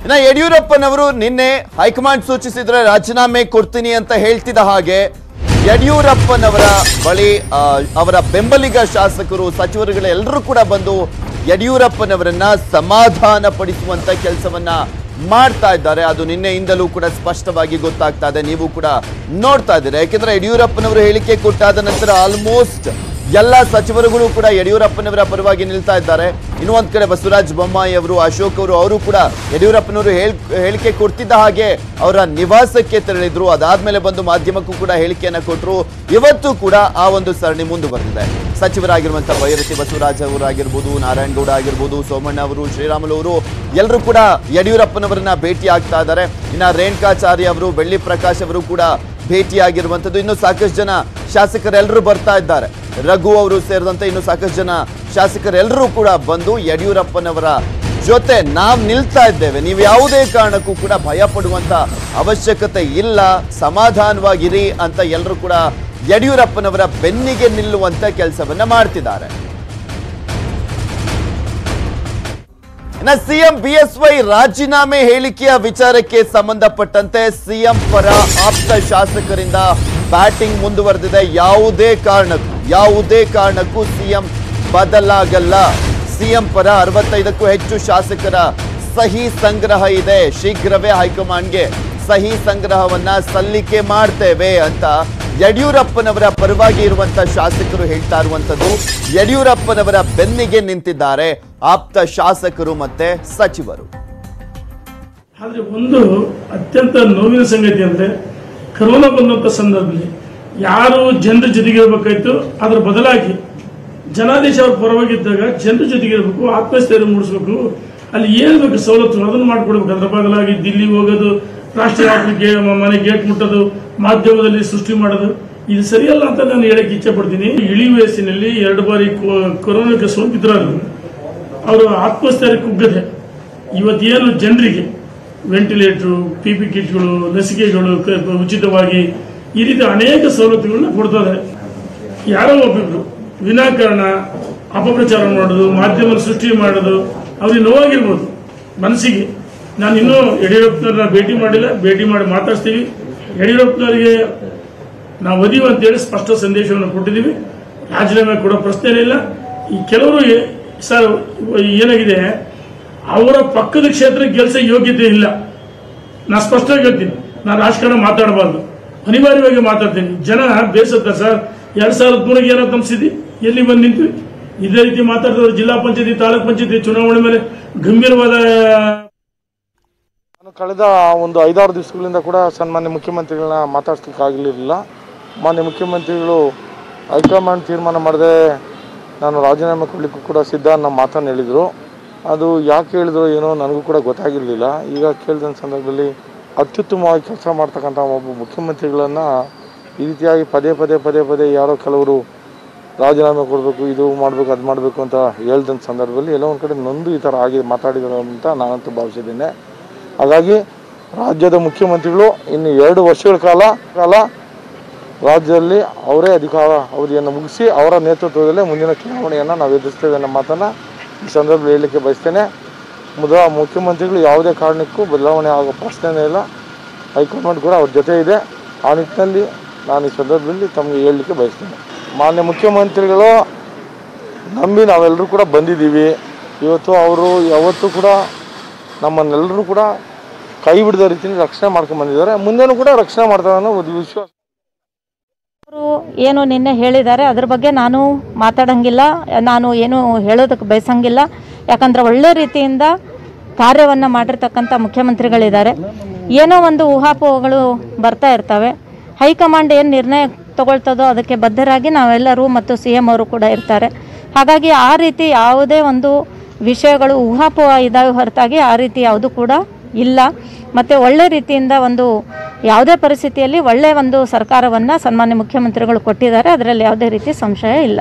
ಇನ್ನ ಯಡಿಯೂರಪ್ಪನವರು ನಿನ್ನೆ ಹೈಕಮಾಂಡ್ ಸೂಚಿಸಿದ್ರೆ ರಾಜೀನಾಮೆ ಕೊಡ್ತೀನಿ ಅಂತ ಹೇಳ್ತಿದ್ದ ಹಾಗೆ ಯಡಿಯೂರಪ್ಪನವರ ಬಳಿ ಆ, ಅವರ ಬೆಂಬಲಿಗ ಶಾಸಕರು ಸಚಿವರುಗಳು ಎಲ್ಲರೂ ಕೂಡ ಬಂದು ಯಡಿಯೂರಪ್ಪನವರನ್ನ ಸಮಾಧಾನ ಪಡಿಸುವಂತ ಕೆಲಸವನ್ನ ಮಾಡ್ತಾ ಇದ್ದಾರೆ ಅದು ನಿನ್ನೆಯಿಂದಲೂ ಕೂಡ ಸ್ಪಷ್ಟವಾಗಿ ಗೊತ್ತಾಗ್ತಾ ಇದೆ ನೀವು ಕೂಡ ನೋಡ್ತಾ ಇದ್ದೀರಾ ಯಾಕೆಂದ್ರೆ ಯಡಿಯೂರಪ್ಪನವರು ಹೇಳಿಕೆ ಕೊಟ್ಟಾದ ನಂತರ ಆಲ್ಮೋಸ್ಟ್ ಎಲ್ಲ ಸಚಿವರುಗಳು ಕೂಡ ಯಡಿಯೂರಪ್ಪನವರ ಪರವಾಗಿ ನಿಲ್ತಾ ಇದ್ದಾರೆ ಇನ್ನು ಒಂದ್ ಕಡೆ ಬಸವರಾಜ ಬೊಮ್ಮಾಯಿ ಅವರು ಅಶೋಕ್ ಅವರು ಅವರು ಕೂಡ ಯಡಿಯೂರಪ್ಪನವರು ಹೇಳ್ ಹೇಳಿಕೆ ಕೊಡ್ತಿದ್ದ ಹಾಗೆ ಅವರ ನಿವಾಸಕ್ಕೆ ತೆರಳಿದ್ರು ಅದಾದ್ಮೇಲೆ ಬಂದು ಮಾಧ್ಯಮಕ್ಕೂ ಕೂಡ ಹೇಳಿಕೆಯನ್ನ ಕೊಟ್ಟರು ಇವತ್ತು ಕೂಡ ಆ ಒಂದು ಸರಣಿ ಮುಂದುವರೆದಿದೆ ಸಚಿವರಾಗಿರುವಂತಹ ಬೈರತಿ ಬಸವರಾಜ್ ಅವರಾಗಿರ್ಬೋದು ನಾರಾಯಣಗೌಡ ಆಗಿರ್ಬೋದು ಸೋಮಣ್ಣ ಅವರು ಶ್ರೀರಾಮುಲು ಅವರು ಎಲ್ಲರೂ ಕೂಡ ಯಡಿಯೂರಪ್ಪನವರನ್ನ ಭೇಟಿ ಆಗ್ತಾ ಇದ್ದಾರೆ ಇನ್ನ ರೇಣುಕಾಚಾರ್ಯ ಅವರು ಬೆಳ್ಳಿ ಪ್ರಕಾಶ್ ಅವರು ಕೂಡ ಭೇಟಿಯಾಗಿರುವಂಥದ್ದು ಇನ್ನು ಸಾಕಷ್ಟು ಜನ ಶಾಸಕರೆಲ್ಲರೂ ಬರ್ತಾ ಇದ್ದಾರೆ ರಘು ಅವರು ಸೇರಿದಂತೆ ಇನ್ನು ಸಾಕಷ್ಟು ಜನ ಶಾಸಕರೆಲ್ಲರೂ ಕೂಡ ಬಂದು ಯಡಿಯೂರಪ್ಪನವರ ಜೊತೆ ನಾವ್ ನಿಲ್ತಾ ಇದ್ದೇವೆ ನೀವು ಯಾವುದೇ ಕಾರಣಕ್ಕೂ ಕೂಡ ಭಯ ಪಡುವಂತ ಅವಶ್ಯಕತೆ ಇಲ್ಲ ಸಮಾಧಾನವಾಗಿರಿ ಅಂತ ಎಲ್ಲರೂ ಕೂಡ ಯಡಿಯೂರಪ್ಪನವರ ಬೆನ್ನಿಗೆ ನಿಲ್ಲುವಂತ ಕೆಲಸವನ್ನ ಮಾಡ್ತಿದ್ದಾರೆ ಇನ್ನ ಸಿಎಂ ಬಿಎಸ್ವೈ ರಾಜೀನಾಮೆ ಹೇಳಿಕೆಯ ವಿಚಾರಕ್ಕೆ ಸಂಬಂಧಪಟ್ಟಂತೆ ಸಿಎಂ ಪರ ಆಪ್ತ ಶಾಸಕರಿಂದ ಬ್ಯಾಟಿಂಗ್ ಮುಂದುವರೆದಿದೆ ಯಾವುದೇ ಕಾರಣಕ್ಕೂ ಯಾವುದೇ ಕಾರಣಕ್ಕೂ ಸಿಎಂ ಬದಲಾಗಲ್ಲ ಸಿಎಂ ಪರ ಅರವತ್ತೈದಕ್ಕೂ ಹೆಚ್ಚು ಶಾಸಕರ ಸಹಿ ಸಂಗ್ರಹ ಇದೆ ಶೀಘ್ರವೇ ಹೈಕಮಾಂಡ್ಗೆ ಸಹಿ ಸಂಗ್ರಹವನ್ನ ಸಲ್ಲಿಕೆ ಮಾಡ್ತೇವೆ ಅಂತ ಯಡಿಯೂರಪ್ಪನವರ ಪರವಾಗಿ ಇರುವಂತ ಶಾಸಕರು ಹೇಳ್ತಾ ಇರುವಂತದ್ದು ಯಡಿಯೂರಪ್ಪನವರ ಬೆನ್ನಿಗೆ ನಿಂತಿದ್ದಾರೆ ಆಪ್ತ ಶಾಸಕರು ಮತ್ತೆ ಸಚಿವರು ಆದರೆ ಒಂದು ಅತ್ಯಂತ ನೋವಿನ ಸಂಗತಿ ಅಂದ್ರೆ ಕರೋನಾ ಬಂದಂತ ಸಂದರ್ಭದಲ್ಲಿ ಯಾರು ಜನರ ಜೊತೆಗಿರ್ಬೇಕಾಯ್ತು ಅದ್ರ ಬದಲಾಗಿ ಜನಾದೇಶ ಅವ್ರ ಪರವಾಗಿದ್ದಾಗ ಜನರ ಜೊತೆಗಿರ್ಬೇಕು ಆತ್ಮಸ್ಥೈರ್ಯ ಮೂಡಿಸ್ಬೇಕು ಅಲ್ಲಿ ಏನ್ ಬೇಕು ಸವಲತ್ತು ಅದನ್ನು ಮಾಡ್ಕೊಡ್ಬೇಕು ಅದ್ರ ಬದಲಾಗಿ ದಿಲ್ಲಿ ಹೋಗೋದು ರಾಷ್ಟ್ರೀಯ ಆಫೀಸ್ಗೆ ಮನೆ ಗೇಟ್ ಮುಟ್ಟೋದು ಮಾಧ್ಯಮದಲ್ಲಿ ಸೃಷ್ಟಿ ಮಾಡೋದು ಇದು ಸರಿಯಲ್ಲ ಅಂತ ನಾನು ಹೇಳಕ್ ಇಚ್ಛೆ ಪಡ್ತೀನಿ ಇಳಿ ವಯಸ್ಸಿನಲ್ಲಿ ಎರಡು ಬಾರಿ ಕೊ- ಕೊರೋನಾಕ್ಕೆ ಸೋಂಕಿತರಾದ್ರು ಅವರು ಆತ್ಮಸ್ಥೈರ್ಯ ಕುಗ್ಗದೆ ಇವತ್ತೇನು ಜನರಿಗೆ ವೆಂಟಿಲೇಟ್ರು ಪಿ ಪಿ ಕಿಟ್ಗಳು ಲಸಿಕೆಗಳು ಕ- ಉಚಿತವಾಗಿ ಈ ರೀತಿ ಅನೇಕ ಸವಲತ್ತುಗಳನ್ನ ಕೊಡ್ತಾ ಇದ್ದಾರೆ ಯಾರೋ ಒಬ್ಬಿಬ್ರು ವಿನಾಕಾರಣ ಅಪಪ್ರಚಾರ ಮಾಡೋದು ಮಾಧ್ಯಮ ಸೃಷ್ಟಿ ಮಾಡೋದು ಅವ್ರಿಗೆ ನೋವಾಗಿರ್ಬೋದು ಮನಸ್ಸಿಗೆ ನಾನು ಇನ್ನೂ ಯಡಿಯೂರಪ್ಪನವ್ರನ್ನ ಭೇಟಿ ಮಾಡಿಲ್ಲ ಭೇಟಿ ಮಾಡಿ ಮಾತಾಡ್ತೀವಿ ಯಡಿಯೂರಪ್ಪನವರಿಗೆ ನಾವು ಒದೀವಿ ಅಂತೇಳಿ ಸ್ಪಷ್ಟ ಸಂದೇಶವನ್ನು ಕೊಟ್ಟಿದ್ದೀವಿ ರಾಜೀನಾಮೆ ಕೊಡೋ ಪ್ರಶ್ನೆ ಇಲ್ಲ ಈ ಕೆಲವರು ಏ- ಸರ್ ಏನಾಗಿದೆ ಅವರ ಪಕ್ಕದ ಕ್ಷೇತ್ರ ಕೆಲಸ ಯೋಗ್ಯತೆ ಇಲ್ಲ ನಾ ಸ್ಪಷ್ಟವಾಗಿ ಹೇಳ್ತೀನಿ ನಾನು ರಾಜಕಾರಣ ಮಾತಾಡಬಾರ್ದು ಅನಿವಾರ್ಯವಾಗಿ ಮಾತಾಡ್ತೀನಿ ಜನ ಬೇಸತ್ತ ಸರ್ ಎರಡ್ ಸಾವಿರದ ಮೂರಕ್ಕೆ ಏನೋ ನಮ್ಮ ಸ್ಥಿತಿ ಎಲ್ಲಿ ಬಂದು ನಿಂತ್ವಿ ಇದೇ ರೀತಿ ಮಾತಾಡಿದವರು ಜಿಲ್ಲಾ ಪಂಚಾಯತಿ ತಾಲೂಕ್ ಪಂಚಾಯತಿ ಚುನಾವಣೆ ಮೇಲೆ ಗಂಭೀರವಾದ ನಾನು ಕಳೆದ ಒಂದು ಐದಾರು ದಿವಸಗಳಿಂದ ಕೂಡ ಸನ್ಮಾನ್ಯ ಮುಖ್ಯಮಂತ್ರಿಗಳನ್ನ ಮಾತಾಡ್ಸ್ಲಿಕ್ಕೆ ಆಗಲಿರಲಿಲ್ಲ ಮಾನ್ಯ ಮುಖ್ಯಮಂತ್ರಿಗಳು ಹೈಕಮಾಂಡ್ ತೀರ್ಮಾನ ಮಾಡದೆ ನಾನು ರಾಜೀನಾಮೆ ಕೊಡಲಿಕ್ಕೂ ಕೂಡ ಸಿದ್ಧ ಅನ್ನೋ ಮಾತನ್ನು ಹೇಳಿದರು ಅದು ಯಾಕೆ ಹೇಳಿದ್ರು ಏನೋ ನನಗೂ ಕೂಡ ಗೊತ್ತಾಗಿರಲಿಲ್ಲ ಈಗ ಕೇಳಿದ ಸಂದರ್ಭದಲ್ಲಿ ಅತ್ಯುತ್ತಮವಾಗಿ ಕೆಲಸ ಮಾಡ್ತಕ್ಕಂಥ ಒಬ್ಬ ಮುಖ್ಯಮಂತ್ರಿಗಳನ್ನು ಈ ರೀತಿಯಾಗಿ ಪದೇ ಪದೇ ಪದೇ ಪದೇ ಯಾರೋ ಕೆಲವರು ರಾಜೀನಾಮೆ ಕೊಡಬೇಕು ಇದು ಮಾಡಬೇಕು ಅದು ಮಾಡಬೇಕು ಅಂತ ಹೇಳ್ದಂಥ ಸಂದರ್ಭದಲ್ಲಿ ಎಲ್ಲೋ ಒಂದು ಕಡೆ ನೊಂದು ಈ ಥರ ಆಗಿ ಮಾತಾಡಿದರು ಅಂತ ನಾನಂತೂ ಭಾವಿಸಿದ್ದೇನೆ ಹಾಗಾಗಿ ರಾಜ್ಯದ ಮುಖ್ಯಮಂತ್ರಿಗಳು ಇನ್ನು ಎರಡು ವರ್ಷಗಳ ಕಾಲ ಕಾಲ ರಾಜ್ಯದಲ್ಲಿ ಅವರೇ ಅಧಿಕಾರ ಅವಧಿಯನ್ನು ಮುಗಿಸಿ ಅವರ ನೇತೃತ್ವದಲ್ಲೇ ಮುಂದಿನ ಚುನಾವಣೆಯನ್ನು ನಾವು ಎದುರಿಸ್ತೇವೆ ಅನ್ನೋ ಮಾತನ್ನು ಈ ಸಂದರ್ಭದಲ್ಲಿ ಹೇಳಲಿಕ್ಕೆ ಬಯಸ್ತೇನೆ ಮೊದಲ ಮುಖ್ಯಮಂತ್ರಿಗಳು ಯಾವುದೇ ಕಾರಣಕ್ಕೂ ಬದಲಾವಣೆ ಆಗೋ ಪ್ರಶ್ನೆನೇ ಇಲ್ಲ ಹೈಕಮಾಂಡ್ ಕೂಡ ಅವ್ರ ಜೊತೆ ಇದೆ ಆ ನಿಟ್ಟಿನಲ್ಲಿ ನಾನು ಈ ಸಂದರ್ಭದಲ್ಲಿ ತಮಗೆ ಹೇಳಲಿಕ್ಕೆ ಬಯಸ್ತೇನೆ ಮಾನ್ಯ ಮುಖ್ಯಮಂತ್ರಿಗಳು ನಂಬಿ ನಾವೆಲ್ಲರೂ ಕೂಡ ಬಂದಿದ್ದೀವಿ ಇವತ್ತು ಅವರು ಯಾವತ್ತೂ ಕೂಡ ನಮ್ಮನ್ನೆಲ್ಲರೂ ಕೂಡ ಕೈ ಬಿಡದ ರೀತಿಯಲ್ಲಿ ರಕ್ಷಣೆ ಮಾಡ್ಕೊಂಡು ಬಂದಿದ್ದಾರೆ ಮುಂದೆನೂ ಕೂಡ ರಕ್ಷಣೆ ಮಾಡ್ತಾರೆ ಅನ್ನೋ ಒಂದು ವಿಶ್ವಾಸ ಅವರು ಏನು ನಿನ್ನೆ ಹೇಳಿದ್ದಾರೆ ಅದ್ರ ಬಗ್ಗೆ ನಾನು ಮಾತಾಡಂಗಿಲ್ಲ ನಾನು ಏನು ಹೇಳೋದಕ್ಕೆ ಬಯಸಂಗಿಲ್ಲ ಯಾಕಂದ್ರೆ ಒಳ್ಳೆ ರೀತಿಯಿಂದ ಕಾರ್ಯವನ್ನು ಮಾಡಿರ್ತಕ್ಕಂಥ ಮುಖ್ಯಮಂತ್ರಿಗಳಿದ್ದಾರೆ ಏನೋ ಒಂದು ಊಹಾಪೋಹಗಳು ಬರ್ತಾ ಇರ್ತವೆ ಹೈಕಮಾಂಡ್ ಏನು ನಿರ್ಣಯ ತಗೊಳ್ತದೋ ಅದಕ್ಕೆ ಬದ್ಧರಾಗಿ ನಾವೆಲ್ಲರೂ ಮತ್ತು ಸಿ ಎಂ ಅವರು ಕೂಡ ಇರ್ತಾರೆ ಹಾಗಾಗಿ ಆ ರೀತಿ ಯಾವುದೇ ಒಂದು ವಿಷಯಗಳು ಊಹಾಪೋಹ ಇದಾವೆ ಹೊರತಾಗಿ ಆ ರೀತಿ ಯಾವುದು ಕೂಡ ಇಲ್ಲ ಮತ್ತು ಒಳ್ಳೆ ರೀತಿಯಿಂದ ಒಂದು ಯಾವುದೇ ಪರಿಸ್ಥಿತಿಯಲ್ಲಿ ಒಳ್ಳೆಯ ಒಂದು ಸರ್ಕಾರವನ್ನು ಸನ್ಮಾನ್ಯ ಮುಖ್ಯಮಂತ್ರಿಗಳು ಕೊಟ್ಟಿದ್ದಾರೆ ಅದರಲ್ಲಿ ಯಾವುದೇ ರೀತಿ ಸಂಶಯ ಇಲ್ಲ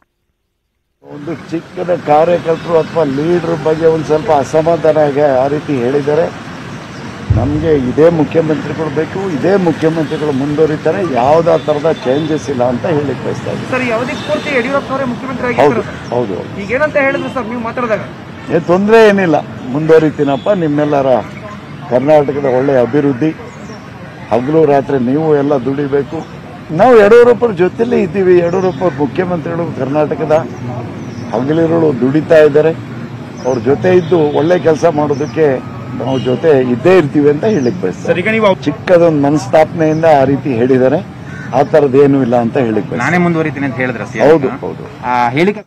ಒಂದು ಚಿಕ್ಕದ ಕಾರ್ಯಕರ್ತರು ಅಥವಾ ಲೀಡ್ರ್ ಬಗ್ಗೆ ಒಂದು ಸ್ವಲ್ಪ ಅಸಮಾಧಾನ ಇದೆ ಆ ರೀತಿ ಹೇಳಿದ್ದಾರೆ ನಮಗೆ ಇದೇ ಮುಖ್ಯಮಂತ್ರಿಗಳು ಬೇಕು ಇದೇ ಮುಖ್ಯಮಂತ್ರಿಗಳು ಮುಂದುವರಿತಾರೆ ಯಾವುದೇ ಥರದ ಚೇಂಜಸ್ ಇಲ್ಲ ಅಂತ ಹೇಳಿಕ್ ಬಯಸ್ತಾ ಇದ್ದೀನಿ ಸರ್ ಯಾವುದೇ ಪೂರ್ತಿ ಯಡಿಯೂರಪ್ಪನವರೇ ಮುಖ್ಯಮಂತ್ರಿ ಹೌದು ಆಗಿದ್ದಾರೆ ಹೌದು ಈಗ ಏನಂತ ಹೇಳಿದ್ರು ಸರ್ ನೀವು ಮಾತಾಡಿದಾಗ ಏ ತೊಂದರೆ ಏನಿಲ್ಲ ಮುಂದುವರಿತೀನಪ್ಪ ನಿಮ್ಮೆಲ್ಲರ ಕರ್ನಾಟಕದ ಒಳ್ಳೆಯ ಅಭಿವೃದ್ಧಿ ಹಗಲು ರಾತ್ರಿ ನೀವು ಎಲ್ಲ ದುಡಿಬೇಕು ನಾವು ಯಡಿಯೂರಪ್ಪರ ಜೊತೆಲೇ ಇದ್ದೀವಿ ಯಡಿಯೂರಪ್ಪ ಮುಖ್ಯಮಂತ್ರಿಗಳು ಕರ್ನಾಟಕದ ಹಗಲಿರುಳು ದುಡಿತಾ ಇದ್ದಾರೆ ಅವ್ರ ಜೊತೆ ಇದ್ದು ಒಳ್ಳೆ ಕೆಲಸ ಮಾಡೋದಕ್ಕೆ ನಾವು ಜೊತೆ ಇದ್ದೇ ಇರ್ತೀವಿ ಅಂತ ಹೇಳಿಕ್ ಬಯಸ್ತಾರೆ ಈಗ ನೀವು ಚಿಕ್ಕದೊಂದು ಮನಸ್ತಾಪನೆಯಿಂದ ಆ ರೀತಿ ಹೇಳಿದ್ದಾರೆ ಆ ಥರದ್ದೇನೂ ಇಲ್ಲ ಅಂತ ಹೇಳಿಕ್ ಬಯಸ್ತಾರೆ ನಾನೇ ಮುಂದುವರಿತೀನಿ ಅಂತ ಹೇಳಿದ್ರ ಹೌದು ಹೌದು ಆ ಹೇಳಿಕೆ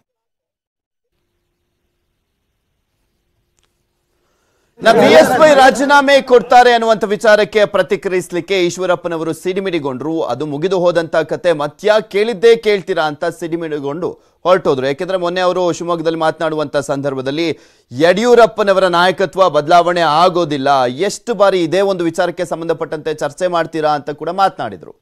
ನಾ ಬಿ ಎಸ್ ವೈ ರಾಜೀನಾಮೆ ಕೊಡ್ತಾರೆ ಅನ್ನುವಂಥ ವಿಚಾರಕ್ಕೆ ಪ್ರತಿಕ್ರಿಯಿಸಲಿಕ್ಕೆ ಈಶ್ವರಪ್ಪನವರು ಸಿಡಿಮಿಡಿಗೊಂಡ್ರು ಅದು ಮುಗಿದು ಹೋದಂತ ಕತೆ ಮತ್ಯಾ ಕೇಳಿದ್ದೇ ಕೇಳ್ತೀರಾ ಅಂತ ಸಿಡಿಮಿಡಿಗೊಂಡು ಹೊರಟೋದ್ರು ಯಾಕೆಂದ್ರೆ ಮೊನ್ನೆ ಅವರು ಶಿವಮೊಗ್ಗದಲ್ಲಿ ಮಾತನಾಡುವಂತ ಸಂದರ್ಭದಲ್ಲಿ ಯಡಿಯೂರಪ್ಪನವರ ನಾಯಕತ್ವ ಬದಲಾವಣೆ ಆಗೋದಿಲ್ಲ ಎಷ್ಟು ಬಾರಿ ಇದೇ ಒಂದು ವಿಚಾರಕ್ಕೆ ಸಂಬಂಧಪಟ್ಟಂತೆ ಚರ್ಚೆ ಮಾಡ್ತೀರಾ ಅಂತ ಕೂಡ ಮಾತನಾಡಿದ್ರು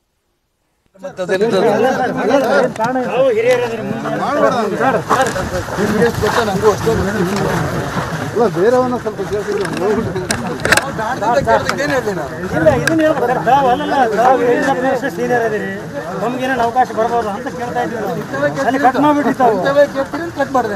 ಇಲ್ಲ ಇದನ್ನ ಹೇಳ್ಬೇಕು ಸರ್ ತಾವು ಅಲ್ಲಲ್ಲ ತಾವು ಯಡಿಯೂರಪ್ಪನವರಷ್ಟೇ ಸೀನಿಯರ್ ಅದೀರಿ ನಮ್ಗೇನೇನು ಅವಕಾಶ ಬರ್ಬೋದು ಅಂತ ಕೇಳ್ತಾ ಇದ್ದೀವಿ ನಾವು ಅಲ್ಲಿ ಕಟ್ ಮಾಡ್ಬಿಟ್ರಿ ತಾವು ಕಟ್ ಮಾಡಿದೆ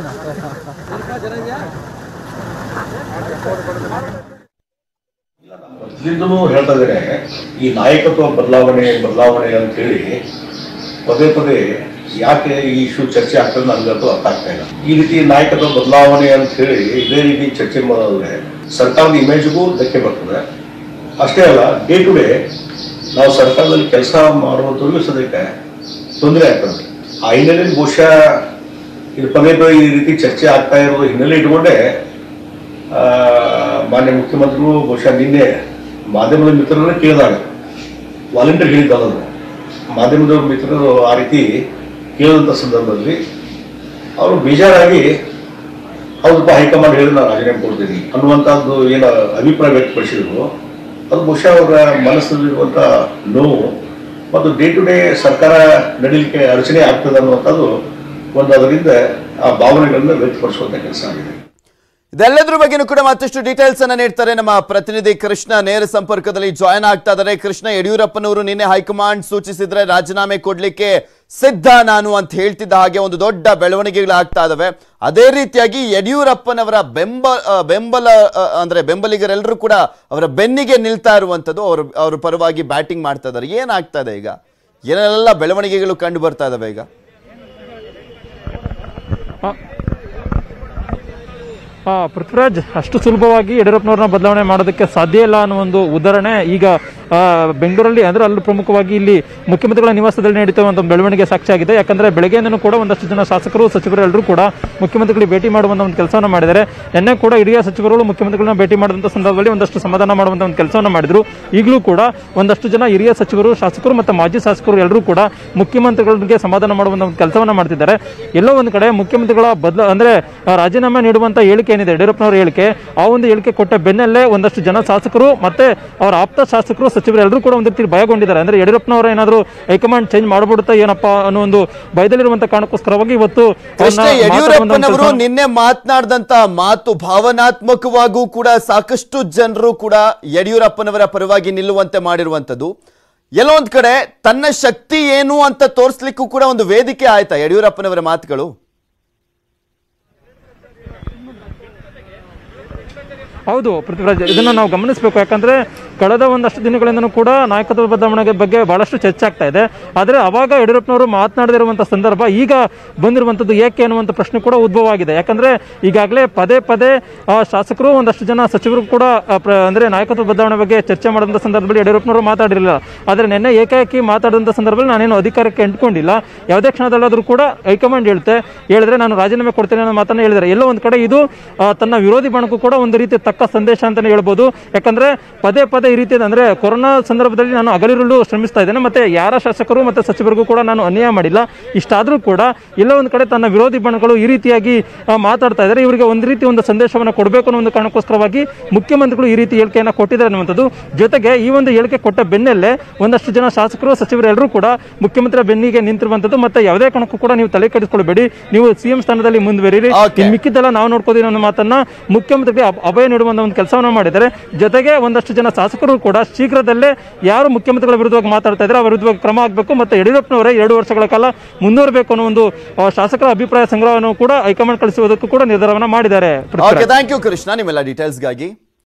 ಮೊದಲಿಂದಲೂ ಹೇಳ್ತಾ ಇದ್ದಾರೆ ಈ ನಾಯಕತ್ವ ಬದಲಾವಣೆ ಬದಲಾವಣೆ ಅಂತ ಹೇಳಿ ಪದೇ ಪದೇ ಯಾಕೆ ಈ ಇಶ್ಯೂ ಚರ್ಚೆ ಆಗ್ತದೆ ನನಗಂತೂ ಅರ್ಥ ಆಗ್ತಾ ಇಲ್ಲ ಈ ರೀತಿ ನಾಯಕತ್ವ ಬದಲಾವಣೆ ಅಂತ ಹೇಳಿ ಇದೇ ರೀತಿ ಚರ್ಚೆ ಮಾಡೋದ್ರೆ ಸರ್ಕಾರದ ಇಮೇಜ್ಗೂ ಧಕ್ಕೆ ಬರ್ತದೆ ಅಷ್ಟೇ ಅಲ್ಲ ಡೇ ಟು ಡೇ ನಾವು ಸರ್ಕಾರದಲ್ಲಿ ಕೆಲಸ ಮಾಡುವಂಥವ್ರಿಗೂ ಸದ್ಯಕ್ಕೆ ತೊಂದರೆ ಆಗ್ತದೆ ಆ ಹಿನ್ನೆಲೆಯಲ್ಲಿ ಬಹುಶಃ ಇದು ಪದೇ ಪದೇ ಈ ರೀತಿ ಚರ್ಚೆ ಆಗ್ತಾ ಇರೋದು ಹಿನ್ನೆಲೆ ಇಟ್ಕೊಂಡೇ ಆ, ಮಾನ್ಯ ಮುಖ್ಯಮಂತ್ರಿಗಳು ಬಹುಶಃ ನಿನ್ನೆ ಮಾಧ್ಯಮದ ಮಿತ್ರರನ್ನ ಕೇಳಿದಾಗ ವಾಲಂಟಿಯರ್ ಹೇಳಿದ್ದಲ್ಲ ಅದು ಮಾಧ್ಯಮದ ಮಿತ್ರರು ಆ ರೀತಿ ಕೇಳಿದಂಥ ಸಂದರ್ಭದಲ್ಲಿ ಅವರು ಬೇಜಾರಾಗಿ ಹೌದಪ್ಪ ಹೈಕಮಾಂಡ್ ಹೇಳಿ ನಾನು ರಾಜೀನಾಮೆ ಕೊಡ್ತೀನಿ ಅನ್ನುವಂಥದ್ದು ಏನು ಅಭಿಪ್ರಾಯ ವ್ಯಕ್ತಪಡಿಸಿದ್ರು ಅದು ಬಹುಶಃ ಅವರ ಮನಸ್ಸಲ್ಲಿರುವಂಥ ನೋವು ಮತ್ತು ಡೇ ಟು ಡೇ ಸರ್ಕಾರ ನಡೀಲಿಕ್ಕೆ ಅಡಚಣೆ ಆಗ್ತದೆ ಅನ್ನುವಂಥದ್ದು ಒಂದು ಅದರಿಂದ ಆ ಭಾವನೆಗಳನ್ನ ವ್ಯಕ್ತಪಡಿಸುವಂಥ ಕೆಲಸ ಆಗಿದೆ ಇದೆಲ್ಲದ್ರ ಬಗ್ಗೆನೂ ಕೂಡ ಮತ್ತಷ್ಟು ಡೀಟೇಲ್ಸ್ ಅನ್ನ ನೀಡ್ತಾರೆ ನಮ್ಮ ಪ್ರತಿನಿಧಿ ಕೃಷ್ಣ ನೇರ ಸಂಪರ್ಕದಲ್ಲಿ ಜಾಯ್ನ್ ಆಗ್ತಾ ಇದ್ದಾರೆ ಕೃಷ್ಣ ಯಡಿಯೂರಪ್ಪನವರು ನಿನ್ನೆ ಹೈಕಮಾಂಡ್ ಸೂಚಿಸಿದ್ರೆ ರಾಜೀನಾಮೆ ಕೊಡ್ಲಿಕ್ಕೆ ಸಿದ್ಧ ನಾನು ಅಂತ ಹೇಳ್ತಿದ್ದ ಹಾಗೆ ಒಂದು ದೊಡ್ಡ ಬೆಳವಣಿಗೆಗಳಾಗ್ತಾ ಇದಾವೆ ಅದೇ ರೀತಿಯಾಗಿ ಯಡಿಯೂರಪ್ಪನವರ ಬೆಂಬ ಆ, ಬೆಂಬಲ ಆ, ಅಂದ್ರೆ ಬೆಂಬಲಿಗರೆಲ್ಲರೂ ಕೂಡ ಅವರ ಬೆನ್ನಿಗೆ ನಿಲ್ತಾ ಇರುವಂತದ್ದು ಅವ್ರ ಅವ್ರ ಪರವಾಗಿ ಬ್ಯಾಟಿಂಗ್ ಮಾಡ್ತಾ ಇದ್ದಾರೆ ಏನಾಗ್ತಾ ಇದೆ ಈಗ ಏನೆಲ್ಲ ಬೆಳವಣಿಗೆಗಳು ಕಂಡು ಬರ್ತಾ ಇದಾವೆ ಈಗ ಆ, ಪೃಥ್ವಿರಾಜ್ ಅಷ್ಟು ಸುಲಭವಾಗಿ ಯಡಿಯೂರಪ್ಪನವ್ರನ್ನ ಬದಲಾವಣೆ ಮಾಡೋದಕ್ಕೆ ಸಾಧ್ಯ ಇಲ್ಲ ಅನ್ನೋ ಒಂದು ಉದಾಹರಣೆ ಈಗ ಆ, ಬೆಂಗಳೂರಲ್ಲಿ ಅಂದ್ರೆ ಅಲ್ಲಿ ಪ್ರಮುಖವಾಗಿ ಇಲ್ಲಿ ಮುಖ್ಯಮಂತ್ರಿಗಳ ನಿವಾಸದಲ್ಲಿ ನಡೀತಾ ಒಂದು ಬೆಳವಣಿಗೆ ಸಾಕ್ಷಿಯಾಗಿದೆ ಯಾಕಂದ್ರೆ ಬೆಳಗ್ಗೆಯಿಂದನೂ ಕೂಡ ಒಂದಷ್ಟು ಜನ ಶಾಸಕರು ಸಚಿವರು ಎಲ್ಲರೂ ಕೂಡ ಮುಖ್ಯಮಂತ್ರಿಗಳಿಗೆ ಭೇಟಿ ಮಾಡುವಂತ ಒಂದು ಕೆಲಸವನ್ನು ಮಾಡಿದ್ದಾರೆ ನಿನ್ನೆ ಕೂಡ ಹಿರಿಯ ಸಚಿವರುಗಳು ಮುಖ್ಯಮಂತ್ರಿಗಳನ್ನ ಭೇಟಿ ಮಾಡಿದಂಥ ಸಂದರ್ಭದಲ್ಲಿ ಒಂದಷ್ಟು ಸಮಾಧಾನ ಮಾಡುವಂತ ಒಂದು ಕೆಲಸವನ್ನು ಮಾಡಿದ್ರು ಈಗಲೂ ಕೂಡ ಒಂದಷ್ಟು ಜನ ಹಿರಿಯ ಸಚಿವರು ಶಾಸಕರು ಮತ್ತು ಮಾಜಿ ಶಾಸಕರು ಎಲ್ಲರೂ ಕೂಡ ಮುಖ್ಯಮಂತ್ರಿಗಳಿಗೆ ಸಮಾಧಾನ ಮಾಡುವಂತ ಒಂದು ಕೆಲಸವನ್ನು ಮಾಡ್ತಿದ್ದಾರೆ ಎಲ್ಲೋ ಒಂದು ಕಡೆ ಮುಖ್ಯಮಂತ್ರಿಗಳ ಬದಲ ಅಂದ್ರೆ ಆ, ರಾಜೀನಾಮೆ ನೀಡುವಂತ ಹೇಳಿಕೆ ಏನಿದೆ ಯಡಿಯೂರಪ್ಪನವರ ಹೇಳಿಕೆ ಆ ಒಂದು ಹೇಳಿಕೆ ಕೊಟ್ಟ ಬೆನ್ನಲ್ಲೇ ಒಂದಷ್ಟು ಜನ ಶಾಸಕರು ಮತ್ತೆ ಅವರ ಆಪ್ತ ಶಾಸಕರು ಸಚಿವರು ಎಲ್ಲರೂ ಕೂಡ ಒಂದು ರೀತಿ ಭಯಗೊಂಡಿದ್ದಾರೆ ಅಂದ್ರೆ ಯಡಿಯೂರಪ್ಪನವರ ಏನಾದರೂ ಹೈಕಮಾಂಡ್ ಚೇಂಜ್ ಮಾಡಬಿಡುತ್ತಾ ಏನಪ್ಪಾ ಅನ್ನೋ ಒಂದು ಭಯದಲ್ಲಿರುವಂತ ಕಾರಣಕ್ಕೋಸ್ಕರವಾಗಿ ಇವತ್ತು ಕೃಷ್ಣ ಅವ್ರನ್ನ ಯಡಿಯೂರಪ್ಪನವರು ಮಾತಾಡುವಂತ ಒಂದು ನಿನ್ನೆ ಮಾತನಾಡಿದಂತ ಮಾತು ಭಾವನಾತ್ಮಕವಾಗೂ ಕೂಡ ಸಾಕಷ್ಟು ಜನರು ಕೂಡ ಯಡಿಯೂರಪ್ಪನವರ ಪರವಾಗಿ ನಿಲ್ಲುವಂತೆ ಮಾಡಿರುವಂತದ್ದು ಎಲ್ಲೋ ಒಂದ್ ಕಡೆ ತನ್ನ ಶಕ್ತಿ ಏನು ಅಂತ ತೋರಿಸ್ಲಿಕ್ಕೂ ಕೂಡ ಒಂದು ವೇದಿಕೆ ಆಯ್ತಾ ಯಡಿಯೂರಪ್ಪನವರ ಮಾತುಗಳು ಹೌದು ಪೃಥ್ವಿರಾಜ್ ಇದನ್ನ ನಾವು ಗಮನಿಸಬೇಕು ಯಾಕಂದ್ರೆ ಕಳೆದ ಒಂದಷ್ಟು ದಿನಗಳಿಂದನೂ ಕೂಡ ನಾಯಕತ್ವ ಬದಲಾವಣೆ ಬಗ್ಗೆ ಬಹಳಷ್ಟು ಚರ್ಚೆ ಆಗ್ತಾ ಇದೆ ಆದರೆ ಅವಾಗ ಯಡಿಯೂರಪ್ಪನವರು ಮಾತನಾಡದಿರುವಂಥ ಸಂದರ್ಭ ಈಗ ಬಂದಿರುವಂಥದ್ದು ಏಕೆ ಅನ್ನುವಂಥ ಪ್ರಶ್ನೆ ಕೂಡ ಉದ್ಭವ ಆಗಿದೆ ಯಾಕಂದ್ರೆ ಈಗಾಗಲೇ ಪದೇ ಪದೇ ಆ, ಶಾಸಕರು ಒಂದಷ್ಟು ಜನ ಸಚಿವರು ಕೂಡ ಆ, ಪ್ರ- ಅಂದ್ರೆ ನಾಯಕತ್ವ ಬದಲಾವಣೆ ಬಗ್ಗೆ ಚರ್ಚೆ ಮಾಡಿದಂಥ ಸಂದರ್ಭದಲ್ಲಿ ಯಡಿಯೂರಪ್ಪನವರು ಮಾತಾಡಿರಲಿಲ್ಲ ಆದರೆ ನಿನ್ನೆ ಏಕಾಏಕಿ ಮಾತಾಡಿದಂಥ ಸಂದರ್ಭದಲ್ಲಿ ನಾನೇನು ಅಧಿಕಾರಕ್ಕೆ ಅಂಟ್ಕೊಂಡಿಲ್ಲ ಯಾವುದೇ ಕ್ಷಣದಲ್ಲಾದರೂ ಕೂಡ ಹೈಕಮಾಂಡ್ ಹೇಳುತ್ತೆ ಹೇಳಿದ್ರೆ ನಾನು ರಾಜೀನಾಮೆ ಕೊಡ್ತೇನೆ ಅನ್ನೋ ಮಾತನ್ನ ಹೇಳಿದ್ದಾರೆ ಎಲ್ಲೋ ಒಂದು ಕಡೆ ಇದು ಆ, ತನ್ನ ವಿರೋಧಿ ಬಣಕ್ಕೂ ಕೂಡ ಒಂದು ರೀತಿ ತಕ್ಕ ಸಂದೇಶ ಅಂತಾನೆ ಹೇಳ್ಬೋದು ಯಾಕಂದ್ರೆ ಪದೇ ಪದೇ ಈ ರೀತಿ ಅಂದ್ರೆ ಕೊರೋನಾ ಸಂದರ್ಭದಲ್ಲಿ ನಾನು ಹಗಲಿರುಳು ಶ್ರಮಿಸ್ತಾ ಇದ್ದೇನೆ ಮತ್ತೆ ಯಾರ ಶಾಸಕರು ಮತ್ತೆ ಸಚಿವರಿಗೂ ಕೂಡ ನಾನು ಅನ್ಯಾಯ ಮಾಡಿಲ್ಲ ಇಷ್ಟಾದರೂ ಕೂಡ ಎಲ್ಲ ಒಂದು ಕಡೆ ತನ್ನ ವಿರೋಧಿ ಬಣಗಳು ಈ ರೀತಿಯಾಗಿ ಆ, ಮಾತಾಡ್ತಾ ಇದ್ದಾರೆ ಇವರಿಗೆ ಒಂದು ರೀತಿ ಒಂದು ಸಂದೇಶವನ್ನು ಕೊಡಬೇಕು ಅನ್ನೋ ಒಂದು ಕಾರಣಕ್ಕೋಸ್ಕರವಾಗಿ ಮುಖ್ಯಮಂತ್ರಿಗಳು ಈ ರೀತಿ ಹೇಳಿಕೆಯನ್ನು ಕೊಟ್ಟಿದ್ದಾರೆ ಅನ್ನುವಂಥದ್ದು ಜೊತೆಗೆ ಈ ಒಂದು ಹೇಳಿಕೆ ಕೊಟ್ಟ ಬೆನ್ನಲ್ಲೇ ಒಂದಷ್ಟು ಜನ ಶಾಸಕರು ಸಚಿವರು ಎಲ್ಲರೂ ಕೂಡ ಮುಖ್ಯಮಂತ್ರಿ ಬೆನ್ನಿಗೆ ನಿಂತಿರುವಂಥದ್ದು ಮತ್ತೆ ಯಾವುದೇ ಕಾರಣಕ್ಕೂ ಕೂಡ ನೀವು ತಲೆ ಕೆಡಿಸ್ಕೊಳ್ಬೇಡಿ ನೀವು ಸಿಎಂ ಸ್ಥಾನದಲ್ಲಿ ಮುಂದುವರಿರಿ Okay. ಇನ್ನು ಮಿಕ್ಕಿದ್ದೆಲ್ಲ ನಾವು ನೋಡ್ಕೋತೀವಿ ಅನ್ನೋ ಮಾತನ್ನ ಮುಖ್ಯಮಂತ್ರಿಗೆ ಅಭ- ಅಭಯ ನೀಡುವಂತ ಒಂದು ಕೆಲಸವನ್ನು ಮಾಡಿದ್ದಾರೆ ಜೊತೆಗೆ ಒಂದಷ್ಟು ಜನ ಶಾಸಕರು ಕೂಡ ಶೀಘ್ರದಲ್ಲೇ ಯಾರು ಮುಖ್ಯಮಂತ್ರಿಗಳ ವಿರುದ್ಧವಾಗಿ ಮಾತಾಡ್ತಾ ಇದ್ದಾರೆ ಅವರ ವಿರುದ್ಧವಾಗಿ ಕ್ರಮ ಆಗಬೇಕು ಮತ್ತೆ ಯಡಿಯೂರಪ್ಪನವರೇ ಎರಡು ವರ್ಷಗಳ ಕಾಲ ಮುಂದುವರಬೇಕು ಅನ್ನೋ ಒಂದು ಆ, ಶಾಸಕರ ಅಭಿಪ್ರಾಯ ಸಂಗ್ರಹವನ್ನು ಕೂಡ ಹೈಕಮಾಂಡ್ ಕಳಿಸುವುದಕ್ಕೂ ಕೂಡ ನಿರ್ಧಾರವನ್ನ ಮಾಡಿದ್ದಾರೆ ಓಕೆ ಥ್ಯಾಂಕ್ ಯು ಕೃಷ್ಣ ನಿಮ್ಮೆಲ್ಲ ಡೀಟೇಲ್ಸ್ಗಾಗಿ